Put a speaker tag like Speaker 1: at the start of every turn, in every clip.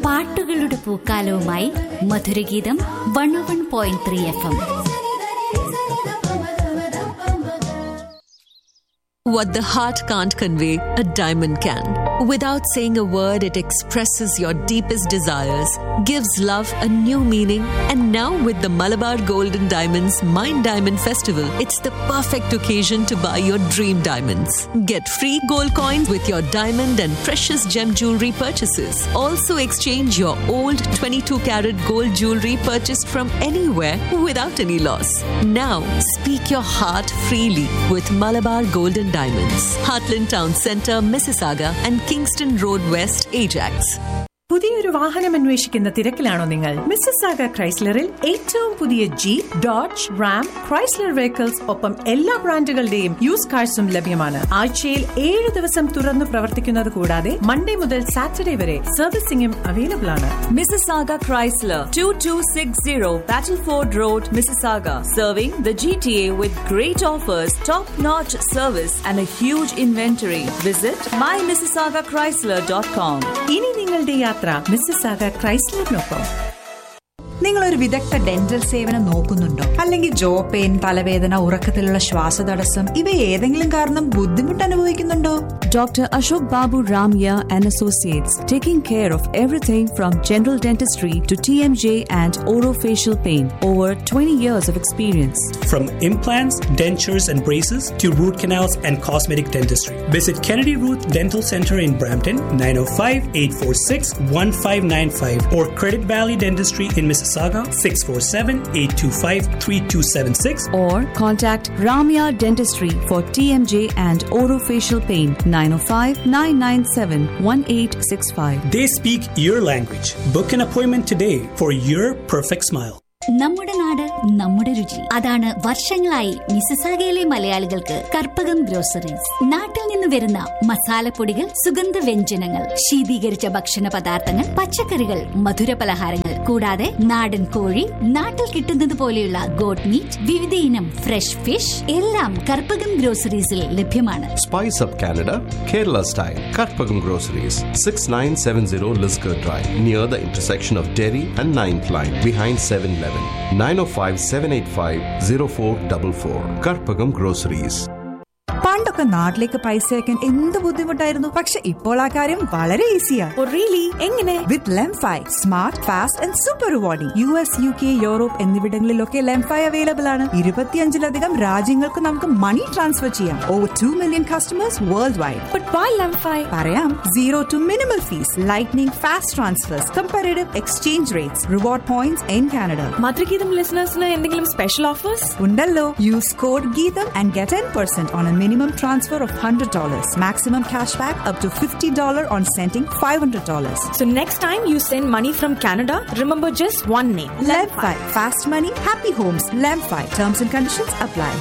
Speaker 1: പാട്ടുകളുടെ പൂക്കാലവുമായി Madhurageetham one one point three F M
Speaker 2: What the heart can't convey, a diamond can. Without saying a word, it expresses your deepest desires, gives love a new meaning, and now with the Malabar Golden Diamonds Mind Diamond Festival, it's the perfect occasion to buy your dream diamonds. Get free gold coins with your diamond and precious gem jewelry purchases. Also exchange your old 22 karat gold jewelry purchased from anywhere without any loss. Now, speak your heart freely with Malabar Golden Diamonds, Heartland Town Centre, Mississauga, and Kingston Road West, Ajax.
Speaker 3: പുതിയൊരു വാഹനം അന്വേഷിക്കുന്ന തിരക്കിലാണോ നിങ്ങൾ മിസ്സസാഗ ക്രൈസ്ലറിൽ ഏറ്റവും പുതിയ Jeep Dodge Ram Chrysler vehicles ഒപ്പം എല്ലാ ബ്രാൻഡുകളുടെയും use കാഴ്സും ലഭ്യമാണ് ആഴ്ചയിൽ ഏഴ് ദിവസം തുറന്നു പ്രവർത്തിക്കുന്നത് കൂടാതെ മൺഡേ മുതൽ സാറ്റർഡേ വരെ സർവീസിംഗും അവൈലബിൾ ആണ്
Speaker 4: Mississauga Chrysler, 2260 Battleford Road, Mississauga. Serving the GTA with great offers, top notch service, and a huge inventory. Visit mymississaugachrysler.com.
Speaker 3: ഇനി നിങ്ങളുടെ യാത്ര മിസ്സസാഗ ക്രൈസ്ലറിനൊപ്പം
Speaker 5: നിങ്ങൾ ഒരു വിദഗ്ധ ഡെന്റൽ സേവനം നോക്കുന്നുണ്ടോ അല്ലെങ്കിൽ ജോ പെയിൻ തലവേദന ഉറക്കത്തിലുള്ള ശ്വാസതടസ്സം ഇവ ഏതെങ്കിലും കാരണം ബുദ്ധിമുട്ട് അനുഭവിക്കുന്നുണ്ടോ
Speaker 4: Dr. Ashok Babu Ramya and Associates, taking care of everything from general dentistry to TMJ and orofacial pain. Over 20 years of experience.
Speaker 6: From implants, dentures, and braces to root canals and cosmetic dentistry. Visit Kennedy Ruth Dental Center in Brampton, 905 846 1595, or Credit Valley Dentistry in Mississauga, 647 825 3276.
Speaker 4: Or contact Ramya Dentistry for TMJ and orofacial pain 905 997 1865.
Speaker 6: They speak your language. Book an appointment today for your perfect smile.
Speaker 1: നമ്മുടെ നാട് നമ്മുടെ രുചി അതാണ് വർഷങ്ങളായി മിസസാഗയിലെ മലയാളികൾക്ക് Karpakam groceries നാട്ടിൽ നിന്ന് വരുന്ന മസാലപ്പൊടികൾ സുഗന്ധ വ്യഞ്ജനങ്ങൾ ശീതീകരിച്ച ഭക്ഷണ പദാർത്ഥങ്ങൾ പച്ചക്കറികൾ മധുര പലഹാരങ്ങൾ കൂടാതെ നാടൻ കോഴി നാട്ടിൽ കിട്ടുന്നത് പോലെയുള്ള ഗോട്ട് മീറ്റ് വിവിധ ഇനം ഫ്രഷ് ഫിഷ് എല്ലാം കർപ്പകം ഗ്രോസറീസിൽ ലഭ്യമാണ്
Speaker 7: Spice Up Canada, Kerala style. Karpagam Groceries, 6970 Lisgar Drive, near the intersection of Derry and 9th Line, behind 7 Eleven. 905 785 0444. Karpagam Groceries.
Speaker 5: പണ്ടൊക്കെ നാട്ടിലേക്ക് പൈസ അയക്കാൻ എന്ത് ബുദ്ധിമുട്ടായിരുന്നു പക്ഷെ ഇപ്പോൾ ആ കാര്യം വളരെ ഈസിയാ
Speaker 3: എങ്ങനെ
Speaker 5: with LemFi smart fast and super rewarding U S U K Europe എന്നിവിടങ്ങളിലൊക്കെ ലെംഫൈ അവൈലബിൾ ആണ് ഇരുപത്തിയഞ്ചിലധികം രാജ്യങ്ങൾക്ക് നമുക്ക് മണി ട്രാൻസ്ഫർ ചെയ്യാം over two million customers worldwide പറയാം zero to minimal fees lightning fast transfers comparative exchange rates reward points in Canada
Speaker 3: Madhurageetham ലിസണേഴ്സിന് എന്തെങ്കിലും special offers
Speaker 5: ഉണ്ടല്ലോ use code Geetham and get ten percent on a minimum transfer of hundred dollars maximum cash back up to fifty dollar on sending five hundred dollars
Speaker 3: So next time you send money from Canada, remember just one name.
Speaker 5: Lemfi. Fast money, happy homes. Lemfi. Terms and conditions apply.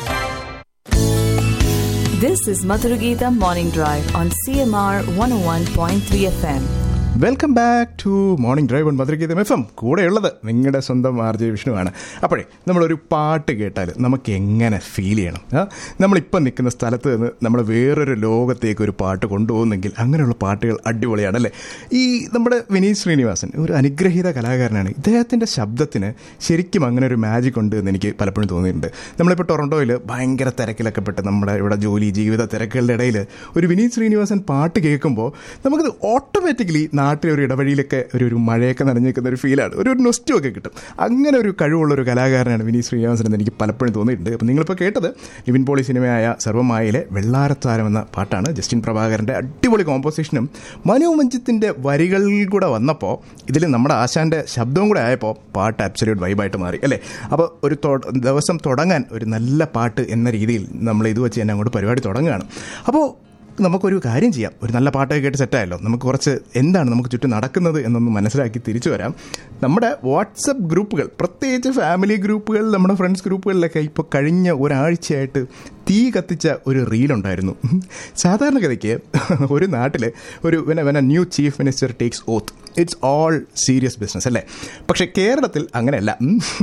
Speaker 4: This is Madhuragita Morning Drive on CMR 101.3 FM.
Speaker 8: Welcome back to morning drive on Madhurageetham F M കൂടെയുള്ളത് നിങ്ങളുടെ സ്വന്തം R J വിഷ്ണുവാണ് അപ്പോഴേ നമ്മളൊരു പാട്ട് കേട്ടാൽ നമുക്ക് എങ്ങനെ feel ചെയ്യണം ആ നമ്മളിപ്പം നിൽക്കുന്ന സ്ഥലത്ത് നിന്ന് നമ്മൾ വേറൊരു ലോകത്തേക്ക് ഒരു പാട്ട് കൊണ്ടുപോകുന്നെങ്കിൽ അങ്ങനെയുള്ള പാട്ടുകൾ അടിപൊളിയാണ് അല്ലേ ഈ നമ്മുടെ വിനീത് ശ്രീനിവാസൻ ഒരു അനുഗ്രഹീത കലാകാരനാണ് ഇദ്ദേഹത്തിൻ്റെ ശബ്ദത്തിന് ശരിക്കും അങ്ങനെ ഒരു മാജിക് ഉണ്ട് എന്ന് എനിക്ക് പലപ്പോഴും തോന്നിയിട്ടുണ്ട് നമ്മളിപ്പോൾ ടൊറൻറ്റോയിൽ ഭയങ്കര തിരക്കിലൊക്കെ പെട്ട് നമ്മുടെ ഇവിടെ ജോലി ജീവിത തിരക്കുകളുടെ ഇടയിൽ ഒരു വിനീത് ശ്രീനിവാസൻ പാട്ട് കേൾക്കുമ്പോൾ നമുക്കത് ഓട്ടോമാറ്റിക്കലി നാട്ടിലെ ഒരു ഇടവഴിയിലൊക്കെ ഒരു ഒരു മഴയൊക്കെ നനഞ്ഞേക്കുന്ന ഒരു ഫീലാണ് ഒരു ഒരു നൊസ്റ്റും ഒക്കെ കിട്ടും അങ്ങനെ ഒരു കഴിവുള്ള ഒരു കലാകാരനാണ് വിനീത് ശ്രീനിവാസൻ എന്ന് എനിക്ക് പലപ്പോഴും തോന്നിയിട്ടുണ്ട് അപ്പോൾ നിങ്ങളിപ്പോൾ കേട്ടത് നിവിൻ പോളി സിനിമയായ സർവമായിലെ വെള്ളാരത്താരം എന്ന പാട്ടാണ് ജസ്റ്റിൻ പ്രഭാകരൻ്റെ അടിപൊളി കോമ്പോസിഷനും മനു മഞ്ജിത്തിൻ്റെ വരികൾ കൂടെ വന്നപ്പോൾ ഇതിൽ നമ്മുടെ ആശാൻ്റെ ശബ്ദവും കൂടെ ആയപ്പോൾ പാട്ട് അബ്സല്യൂട്ട് വൈബായിട്ട് മാറി അല്ലേ അപ്പോൾ ഒരു തൊ- ദിവസം തുടങ്ങാൻ ഒരു നല്ല പാട്ട് എന്ന രീതിയിൽ നമ്മൾ ഇത് വെച്ച് തന്നെ അങ്ങോട്ട് പരിപാടി തുടങ്ങുകയാണ് അപ്പോൾ നമുക്കൊരു കാര്യം ചെയ്യാം ഒരു നല്ല പാട്ടൊക്കെ കേട്ട് സെറ്റായല്ലോ നമുക്ക് കുറച്ച് എന്താണ് നമുക്ക് ചുറ്റും നടക്കുന്നത് എന്നൊന്ന് മനസ്സിലാക്കി തിരിച്ചു വരാം നമ്മുടെ വാട്സപ്പ് ഗ്രൂപ്പുകൾ പ്രത്യേകിച്ച് ഫാമിലി ഗ്രൂപ്പുകൾ നമ്മുടെ ഫ്രണ്ട്സ് ഗ്രൂപ്പുകളിലൊക്കെ ഇപ്പോൾ കഴിഞ്ഞ ഒരാഴ്ചയായിട്ട് തീ കത്തിച്ച ഒരു റീലുണ്ടായിരുന്നു സാധാരണഗതിക്ക് ഒരു നാട്ടിൽ ഒരു when a when a new chief minister takes oath it's all serious business അല്ലേ പക്ഷേ കേരളത്തിൽ അങ്ങനെയല്ല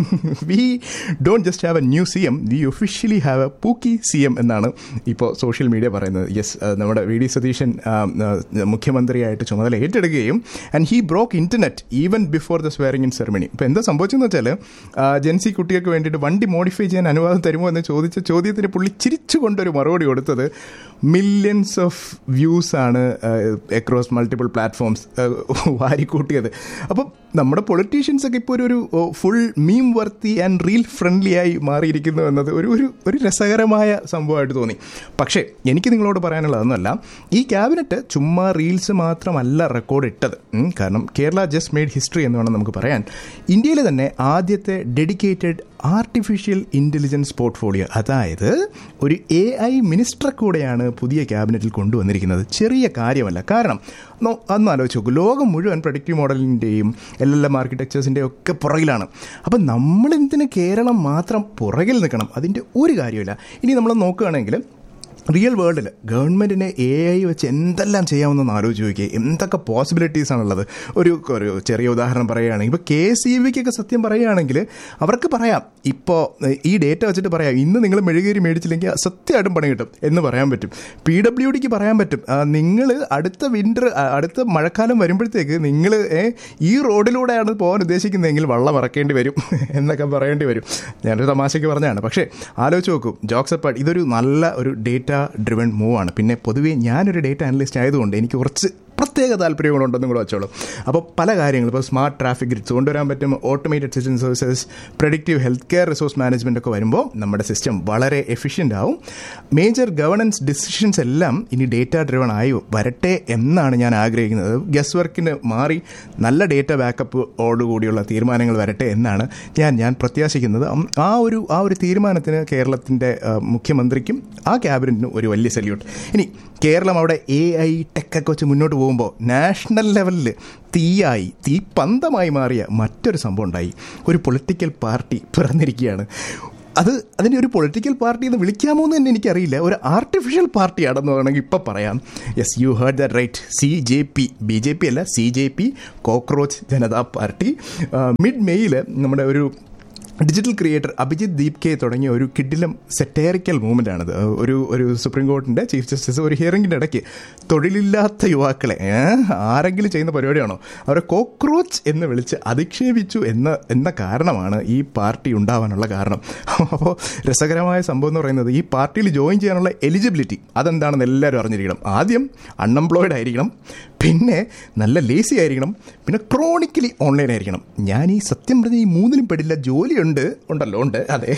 Speaker 8: we don't just have a new C M we officially have a pookie C M എന്നാണ് ഇപ്പോൾ സോഷ്യൽ മീഡിയ പറയുന്നത് യെസ് നമ്മുടെ വി ഡി സതീശൻ ആ, ആ, മുഖ്യമന്ത്രിയായിട്ട് ചുമതല ഏറ്റെടുക്കുകയും and he broke internet even before the swearing in ceremony ഇപ്പോൾ എന്താ സംഭവിച്ചെന്ന് വെച്ചാൽ ജെൻസി കുട്ടികൾക്ക് വേണ്ടിയിട്ട് വണ്ടി മോഡിഫൈ ചെയ്യാൻ അനുവാദം തരുമോ എന്ന് ചോദിച്ച ചോദ്യത്തിന് പുള്ളി ചിരിച്ചുകൊണ്ടൊരു മറുപടി കൊടുത്തത് മില്യൺസ് ഓഫ് വ്യൂസ് ആണ് അക്രോസ് മൾട്ടിപ്പിൾ പ്ലാറ്റ്ഫോംസ് വാരിക്കൂട്ടിയത് അപ്പം നമ്മുടെ പൊളിറ്റീഷ്യൻസ് ഒക്കെ ഇപ്പോൾ ഒരു ഒരു full meme worthy and reel friendly ആയി മാറിയിരിക്കുന്നു എന്നത് ഒരു ഒരു ഒരു രസകരമായ സംഭവമായിട്ട് തോന്നി പക്ഷേ എനിക്ക് നിങ്ങളോട് പറയാനുള്ളതൊന്നുമല്ല ഈ ക്യാബിനറ്റ് ചുമ്മാ റീൽസ് മാത്രമല്ല റെക്കോർഡ് ഇട്ടത് ഉം, കാരണം കേരള ജസ്റ്റ് മെയ്ഡ് ഹിസ്റ്ററി എന്ന് വേണം നമുക്ക് പറയാൻ ഇന്ത്യയിലെ തന്നെ ആദ്യത്തെ ഡെഡിക്കേറ്റഡ് ആർട്ടിഫിഷ്യൽ ഇൻ്റലിജൻസ് പോർട്ട്ഫോളിയോ അതായത് ഒരു എ ഐ മിനിസ്റ്റർ കൂടെയാണ് പുതിയ ക്യാബിനറ്റിൽ കൊണ്ടുവന്നിരിക്കുന്നത് ചെറിയ കാര്യമല്ല കാരണം നോ- അന്ന് ആലോചിച്ച് നോക്കൂ ലോകം മുഴുവൻ പ്രൊഡക്റ്റീവ് മോഡലിൻ്റെയും എൽ എൽ എം ആർക്കിടെക്ചേഴ്സിൻ്റെയും ഒക്കെ പുറകിലാണ് അപ്പം നമ്മളെന്തിന് കേരളം മാത്രം പുറകിൽ നിൽക്കണം അതിൻ്റെ ഒരു കാര്യമില്ല ഇനി നമ്മൾ നോക്കുകയാണെങ്കിൽ റിയൽ വേൾഡിൽ ഗവൺമെൻറ്റിനെ എ ഐ വെച്ച് എന്തെല്ലാം ചെയ്യാമെന്നൊന്ന് ആലോചിച്ച് നോക്കിയേ എന്തൊക്കെ പോസിബിലിറ്റീസ് ആണുള്ളത് ഒരു ഒരു ചെറിയ ഉദാഹരണം പറയുകയാണെങ്കിൽ ഇപ്പോൾ കെ സി ബിക്കൊക്കെ സത്യം പറയുകയാണെങ്കിൽ അവർക്ക് പറയാം ഇപ്പോൾ ഈ ഡേറ്റ വെച്ചിട്ട് പറയാം ഇന്ന് നിങ്ങൾ മെഴുകേരി മേടിച്ചില്ലെങ്കിൽ സത്യമായിട്ടും പണി കിട്ടും എന്ന് പറയാൻ പറ്റും പി ഡബ്ല്യു ഡിക്ക് പറയാൻ പറ്റും നിങ്ങൾ അടുത്ത വിൻ്റർ അടുത്ത മഴക്കാലം വരുമ്പോഴത്തേക്ക് നിങ്ങൾ ഈ റോഡിലൂടെയാണ് പോകാൻ ഉദ്ദേശിക്കുന്നതെങ്കിൽ വള്ളം ഇറക്കേണ്ടി വരും എന്നൊക്കെ പറയേണ്ടി വരും ഞാനൊരു തമാശയ്ക്ക് പറഞ്ഞതാണ് പക്ഷേ ആലോചിച്ച് നോക്കൂ ജോക്സ് അപ്പാട് ഇതൊരു നല്ല ഒരു ഡേറ്റ ഡ്രിവൺ മൂവാണ് പിന്നെ പൊതുവേ ഞാനൊരു ഡേറ്റ അനലിസ്റ്റ് ആയതുകൊണ്ട് എനിക്ക് കുറച്ച് പ്രത്യേക താല്പര്യങ്ങളുണ്ടെന്നും കൂടെ വെച്ചോളൂ അപ്പോൾ പല കാര്യങ്ങളും ഇപ്പോൾ സ്മാർട്ട് ട്രാഫിക് ഗ്രിഡ്സ് കൊണ്ടുവരാൻ പറ്റും automated system services productive health care resource management ഒക്കെ വരുമ്പോൾ നമ്മുടെ സിസ്റ്റം വളരെ എഫിഷ്യൻ്റ് ആവും മേജർ ഗവർണൻസ് ഡിസിഷൻസ് എല്ലാം ഇനി ഡേറ്റ ഡ്രിവൺ ആയി വരട്ടെ എന്നാണ് ഞാൻ ആഗ്രഹിക്കുന്നത് ഗസ് വർക്കിന് മാറി നല്ല ഡേറ്റ ബാക്കപ്പോടുകൂടിയുള്ള തീരുമാനങ്ങൾ വരട്ടെ എന്നാണ് ഞാൻ ഞാൻ പ്രത്യാശിക്കുന്നത് ഉം, ആ ഒരു ആ ഒരു തീരുമാനത്തിന് കേരളത്തിൻ്റെ ആ, മുഖ്യമന്ത്രിക്കും ആ ക്യാബിനറ്റിനും ഒരു വലിയ സല്യൂട്ട് ഇനി കേരളം അവിടെ എ ഐ ടെക്കൊക്കെ വെച്ച് മുന്നോട്ട് പോകുമ്പോൾ നാഷണൽ ലെവലിൽ തീയായി തീ പന്തമായി മാറിയ മറ്റൊരു സംഭവം ഉണ്ടായി ഒരു പൊളിറ്റിക്കൽ പാർട്ടി പിറന്നിരിക്കുകയാണ് അത് അതിനെ ഒരു പൊളിറ്റിക്കൽ പാർട്ടി എന്ന് വിളിക്കാമോ എന്ന് തന്നെ എനിക്കറിയില്ല ഒരു ആർട്ടിഫിഷ്യൽ പാർട്ടിയാണെന്ന് വേണമെങ്കിൽ ഇപ്പം പറയാം yes you heard that right C J P B J P അല്ല C J P cockroach Janata party mid മെയ്യിൽ നമ്മുടെ ഒരു digital creator Abhijith Dipke തുടങ്ങിയ ഒരു കിഡിലം സെറ്റേറിക്കൽ മൂവ്മെൻ്റ് ആണിത് ഒരു ഒരു സുപ്രീം കോടതിൻ്റെ ചീഫ് ജസ്റ്റിസ് ഒരു ഹിയറിംഗിൻ്റെ ഇടയ്ക്ക് തൊഴിലില്ലാത്ത യുവാക്കളെ ഏ, ആരെങ്കിലും ചെയ്യുന്ന പരിപാടിയാണോ അവരെ കോക്രോച്ച് എന്ന് വിളിച്ച് അധിക്ഷേപിച്ചു എന്ന എന്ന കാരണമാണ് ഈ പാർട്ടി ഉണ്ടാവാനുള്ള കാരണം അപ്പോൾ രസകരമായ സംഭവം എന്ന് പറയുന്നത് ഈ പാർട്ടിയിൽ ജോയിൻ ചെയ്യാനുള്ള എലിജിബിലിറ്റി അതെന്താണെന്ന് എല്ലാവരും അറിഞ്ഞിരിക്കണം ആദ്യം അൺഎംപ്ലോയിഡ് ആയിരിക്കണം പിന്നെ നല്ല ലേസി ആയിരിക്കണം പിന്നെ ക്രോണിക്കലി ഓൺലൈൻ ആയിരിക്കണം ഞാൻ ഈ സത്യം പറഞ്ഞ ഈ മൂന്നിനും പെടില്ല ജോലിയുണ്ട് ഉണ്ടല്ലോ ഉണ്ട് അതെ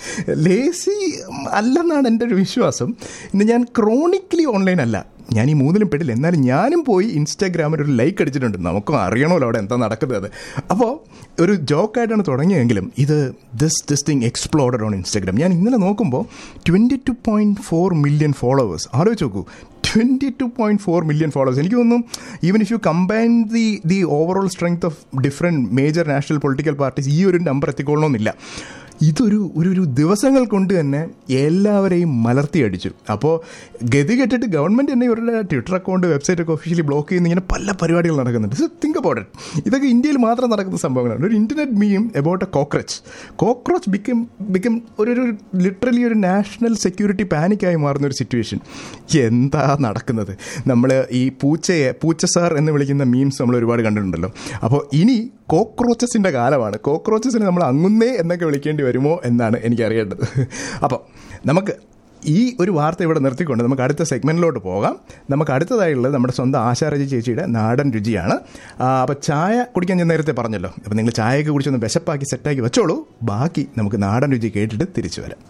Speaker 8: ലേസി അല്ലെന്നാണ് എൻ്റെ ഒരു വിശ്വാസം ഇന്ന് ഞാൻ ക്രോണിക്കലി ഓൺലൈൻ അല്ല ഞാൻ ഈ മൂന്നിലും പെടില്ല എന്നാലും ഞാനും പോയി ഇൻസ്റ്റാഗ്രാമിൽ ഒരു ലൈക്ക് അടിച്ചിട്ടുണ്ട് നമുക്കും അറിയണമല്ലോ അവിടെ എന്താ നടക്കുന്നത് അപ്പോൾ ഒരു ജോക്കായിട്ടാണ് തുടങ്ങിയെങ്കിലും ഇത് this this thing exploded on Instagram ഞാൻ ഇന്നലെ നോക്കുമ്പോൾ twenty two point four million followers ആലോചിച്ച് നോക്കൂ twenty two point four million followers എനിക്ക് തോന്നുന്നു even if you combine the the overall strength of different major national political parties ഈ ഒരു number എത്തിക്കൊള്ളണമെന്നില്ല ഇതൊരു ഒരു ഒരു ദിവസങ്ങൾ കൊണ്ട് തന്നെ എല്ലാവരെയും മലർത്തിയടിച്ചു അപ്പോൾ ഗതി കെട്ടിട്ട് ഗവൺമെൻറ് തന്നെ ഇവരുടെ ട്വിറ്റർ അക്കൗണ്ട് വെബ്സൈറ്റ് ഒക്കെ ഒഫീഷ്യലി ബ്ലോക്ക് ചെയ്യുന്ന ഇങ്ങനെ പല പരിപാടികൾ നടക്കുന്നുണ്ട് സോ തിങ്ക് അബൌട്ട് ഇറ്റ് ഇതൊക്കെ ഇന്ത്യയിൽ മാത്രം നടക്കുന്ന സംഭവങ്ങളാണ് ഒരു internet meme about a cockroach cockroach become become ഒരു ഒരു ലിറ്ററലി ഒരു നാഷണൽ സെക്യൂരിറ്റി പാനിക്കായി മാറുന്ന ഒരു സിറ്റുവേഷൻ എന്താ നടക്കുന്നത് നമ്മൾ ഈ പൂച്ചയെ പൂച്ച സാർ എന്ന് വിളിക്കുന്ന മീംസ് നമ്മൾ ഒരുപാട് കണ്ടിട്ടുണ്ടല്ലോ അപ്പോൾ ഇനി കോക്രോച്ചസിൻ്റെ കാലമാണ് കോക്രോച്ചസിനെ നമ്മൾ അങ്ങുന്നേ എന്നൊക്കെ വിളിക്കേണ്ടി വരുമോ എന്നാണ് എനിക്കറിയേണ്ടത് അപ്പോൾ നമുക്ക് ഈ ഒരു വാർത്ത ഇവിടെ നിർത്തിക്കൊണ്ട് നമുക്ക് അടുത്ത സെഗ്മെൻറ്റിലോട്ട് പോകാം നമുക്ക് അടുത്തതായുള്ളത് നമ്മുടെ സ്വന്തം ആശാരജി ചേച്ചിയുടെ നാടൻ രുചിയാണ് അപ്പോൾ ചായ കുടിക്കാൻ ഞാൻ നേരത്തെ പറഞ്ഞല്ലോ അപ്പോൾ നിങ്ങൾ ചായയൊക്കെ കുടിച്ചൊന്ന് വിശപ്പാക്കി സെറ്റാക്കി വെച്ചോളൂ ബാക്കി നമുക്ക് നാടൻ രുചി കേട്ടിട്ട് തിരിച്ചു വരാം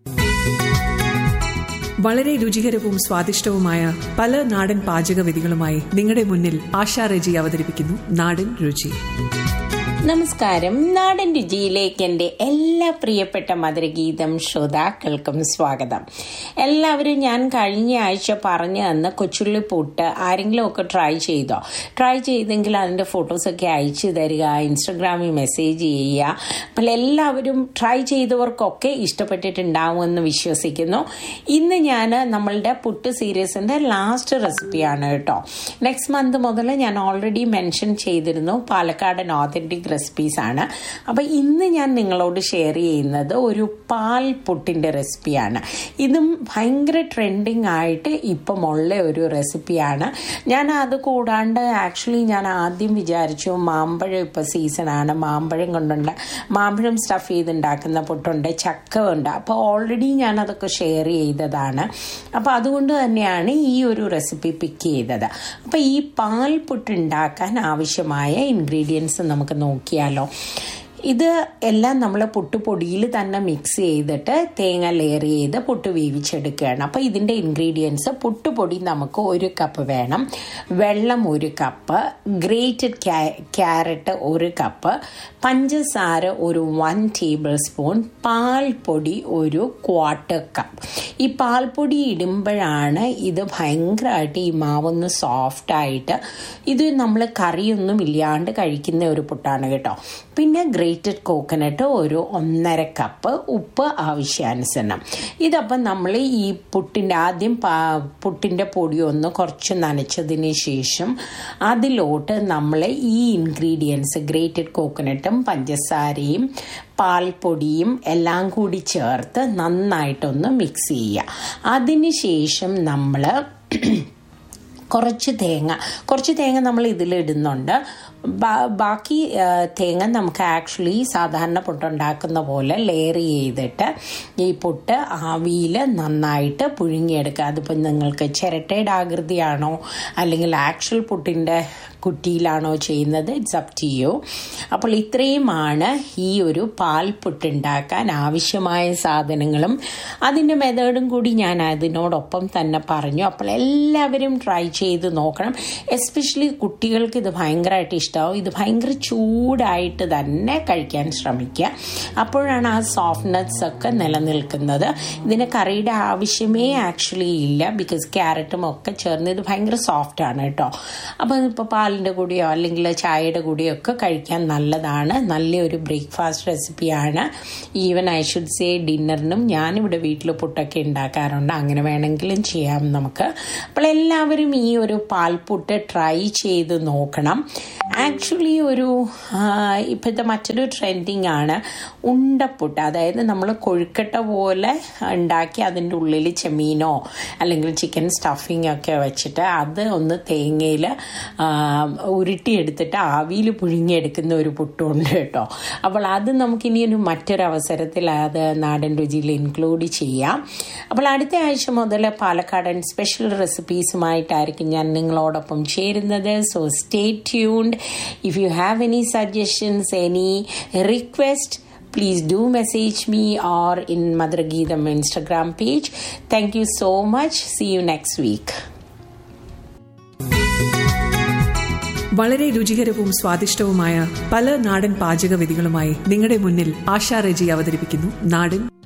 Speaker 9: വളരെ രുചികരവും സ്വാദിഷ്ടവുമായ പല നാടൻ പാചക വിധികളുമായി നിങ്ങളുടെ മുന്നിൽ ആശാ റെജി അവതരിപ്പിക്കുന്നു നാടൻ രുചി
Speaker 10: നമസ്കാരം നാടൻ രുചിയിലേക്ക് എൻ്റെ എല്ലാ പ്രിയപ്പെട്ട മധുരഗീതം ശ്രോതാക്കൾക്കും സ്വാഗതം എല്ലാവരും ഞാൻ കഴിഞ്ഞ ആഴ്ച പറഞ്ഞു തന്ന കൊച്ചുള്ളി പൂട്ട് ആരെങ്കിലും ഒക്കെ ട്രൈ ചെയ്തോ ട്രൈ ചെയ്തെങ്കിൽ അതിൻ്റെ ഫോട്ടോസൊക്കെ അയച്ചു തരിക ഇൻസ്റ്റഗ്രാമിൽ മെസ്സേജ് ചെയ്യുക അപ്പോൾ എല്ലാവരും ട്രൈ ചെയ്തവർക്കൊക്കെ ഇഷ്ടപ്പെട്ടിട്ടുണ്ടാവുമെന്ന് വിശ്വസിക്കുന്നു ഇന്ന് ഞാൻ നമ്മളുടെ പുട്ട് സീരീസിൻ്റെ ലാസ്റ്റ് റെസിപ്പിയാണ് കേട്ടോ നെക്സ്റ്റ് മന്ത് മുതൽ ഞാൻ ഓൾറെഡി മെൻഷൻ ചെയ്തിരുന്നു പാലക്കാടൻ ഓതൻറ്റിക് റെസിപ്പീസ് ആണ് അപ്പോൾ ഇന്ന് ഞാൻ നിങ്ങളോട് ഷെയർ ചെയ്യുന്നത് ഒരു പാൽ പുട്ടിൻ്റെ റെസിപ്പിയാണ് ഇതും ഭയങ്കര ട്രെൻഡിങ് ആയിട്ട് ഇപ്പം ഉള്ള ഒരു റെസിപ്പിയാണ് ഞാൻ അത് കൂടാണ്ട് ആക്ച്വലി ഞാൻ ആദ്യം വിചാരിച്ചു മാമ്പഴം ഇപ്പോൾ സീസണാണ് മാമ്പഴം കൊണ്ടുണ്ട് മാമ്പഴം സ്റ്റഫ് ചെയ്തുണ്ടാക്കുന്ന പുട്ടുണ്ട് ചക്ക ഉണ്ട് അപ്പോൾ ഓൾറെഡി ഞാൻ അതൊക്കെ ഷെയർ ചെയ്തതാണ് അപ്പോൾ അതുകൊണ്ട് തന്നെയാണ് ഈ ഒരു റെസിപ്പി പിക്ക് ചെയ്തത് അപ്പോൾ ഈ പാൽ പുട്ട് ഉണ്ടാക്കാൻ ആവശ്യമായ ഇൻഗ്രീഡിയൻസ് നമുക്ക് നോക്കിയാലോ ഇത് എല്ലാം നമ്മൾ പുട്ടുപൊടിയിൽ തന്നെ മിക്സ് ചെയ്തിട്ട് തേങ്ങ ലെയർ ചെയ്ത് പുട്ട് വേവിച്ചെടുക്കുകയാണ് അപ്പോൾ ഇതിൻ്റെ ഇൻഗ്രീഡിയൻസ് പുട്ടുപൊടി നമുക്ക് ഒരു കപ്പ് വേണം വെള്ളം ഒരു കപ്പ് ഗ്രേറ്റഡ് ക്യാരറ്റ് ഒരു കപ്പ് പഞ്ചസാര ഒരു വൺ ടേബിൾ സ്പൂൺ പാൽപ്പൊടി ഒരു ക്വാർട്ടർ കപ്പ് ഈ പാൽപ്പൊടി ഇടുമ്പോഴാണ് ഇത് ഭയങ്കരമായിട്ട് ഈ മാവൊന്ന് സോഫ്റ്റായിട്ട് ഇത് നമ്മൾ കറിയൊന്നും ഇല്ലാണ്ട് കഴിക്കുന്ന ഒരു പുട്ടാണ് കേട്ടോ പിന്നെ ഗ്രേറ്റഡ് കോക്കനട്ട് ഒരു ഒന്നര കപ്പ് ഉപ്പ് ആവശ്യാനുസരണം ഇതപ്പം നമ്മൾ ഈ പുട്ടിൻ്റെ ആദ്യം പുട്ടിൻ്റെ പൊടി ഒന്ന് കുറച്ച് നനച്ചതിന് ശേഷം അതിലോട്ട് നമ്മൾ ഈ ഇൻഗ്രീഡിയൻസ് ഗ്രേറ്റഡ് കോക്കനട്ടും പഞ്ചസാരയും പാൽപ്പൊടിയും എല്ലാം കൂടി ചേർത്ത് നന്നായിട്ടൊന്ന് മിക്സ് ചെയ്യുക അതിനുശേഷം നമ്മൾ കുറച്ച് തേങ്ങ കുറച്ച് തേങ്ങ നമ്മൾ ഇതിലിടുന്നുണ്ട് ബാക്കി തേങ്ങ നമുക്ക് ആക്ച്വലി സാധാരണ പുട്ടുണ്ടാക്കുന്ന പോലെ ലെയർ ചെയ്തിട്ട് ഈ പുട്ട് ആവിയിൽ നന്നായിട്ട് പുഴുങ്ങിയെടുക്കുക അതിപ്പോൾ നിങ്ങൾക്ക് ചിരട്ടയുടെ ആകൃതിയാണോ അല്ലെങ്കിൽ ആക്ച്വൽ പുട്ടിൻ്റെ കുറ്റിയിലാണോ ചെയ്യുന്നത് ഇറ്റ്സ് അപ് ടു യു അപ്പോൾ ഇത്രയുമാണ് ഈ ഒരു പാൽ പുട്ടുണ്ടാക്കാൻ ആവശ്യമായ സാധനങ്ങളും അതിൻ്റെ മെത്തേഡും കൂടി ഞാൻ അതിനോടൊപ്പം തന്നെ പറഞ്ഞു അപ്പോൾ എല്ലാവരും ട്രൈ ചെയ്ത് നോക്കണം എസ്പെഷ്യലി കുട്ടികൾക്ക് ഇത് ഭയങ്കരമായിട്ട് ഇഷ്ടമാവും ഇത് ഭയങ്കര ചൂടായിട്ട് തന്നെ കഴിക്കാൻ ശ്രമിക്കുക അപ്പോഴാണ് ആ സോഫ്റ്റ്നെസ് ഒക്കെ നിലനിൽക്കുന്നത് ഇതിന് കറിയുടെ ആവശ്യമേ ആക്ച്വലി ഇല്ല ബിക്കോസ് ക്യാരറ്റും ഒക്കെ ചേർന്ന് ഇത് ഭയങ്കര സോഫ്റ്റ് ആണ് കേട്ടോ അപ്പോൾ ഇപ്പോൾ പാലിൻ്റെ കൂടെയോ അല്ലെങ്കിൽ ചായയുടെ കൂടെയോ ഒക്കെ കഴിക്കാൻ നല്ലതാണ് നല്ലൊരു ബ്രേക്ക്ഫാസ്റ്റ് റെസിപ്പിയാണ് ഈവൻ ഐ ഷുഡ് സേ ഡിന്നറിനും ഞാനിവിടെ വീട്ടിൽ പുട്ടൊക്കെ ഉണ്ടാക്കാറുണ്ട് അങ്ങനെ വേണമെങ്കിലും ചെയ്യാം നമുക്ക് അപ്പോൾ എല്ലാവരും ഈ ഒരു പാൽപുട്ട് ട്രൈ ചെയ്ത് നോക്കണം ആക്ച്വലി ഒരു ഇപ്പോഴത്തെ മറ്റൊരു ട്രെൻഡിങ് ആണ് ഉണ്ടപ്പുട്ട് അതായത് നമ്മൾ കൊഴുക്കട്ട പോലെ ഉണ്ടാക്കി അതിൻ്റെ ഉള്ളിൽ ചെമ്മീനോ അല്ലെങ്കിൽ ചിക്കൻ സ്റ്റഫിംഗ് ഒക്കെ വെച്ചിട്ട് അത് ഒന്ന് തേങ്ങയിൽ ഉരുട്ടിയെടുത്തിട്ട് ആവിയിൽ പുഴുങ്ങിയെടുക്കുന്ന ഒരു പുട്ടുമുണ്ട് കേട്ടോ അപ്പോൾ അത് നമുക്കിനി ഒരു മറ്റൊരു അവസരത്തിൽ അത് നാടൻ രുചിയിൽ ഇൻക്ലൂഡ് ചെയ്യാം അപ്പോൾ അടുത്ത ആഴ്ച മുതൽ പാലക്കാടൻ സ്പെഷ്യൽ റെസിപ്പീസുമായിട്ടായിരിക്കും ഞാൻ നിങ്ങളോടൊപ്പം ചേരുന്നത് so stay tuned if you have any suggestions any request please do message me or in Madrageetham Instagram page. Thank you so much. See you next week.
Speaker 9: വളരെ രുചികരവും സ്വാദിഷ്ടവുമായ പല നാടൻ പാചക വിധികളുമായി നിങ്ങളുടെ മുന്നിൽ ആശാ റെജി അവതരിപ്പിക്കുന്നു നാടൻ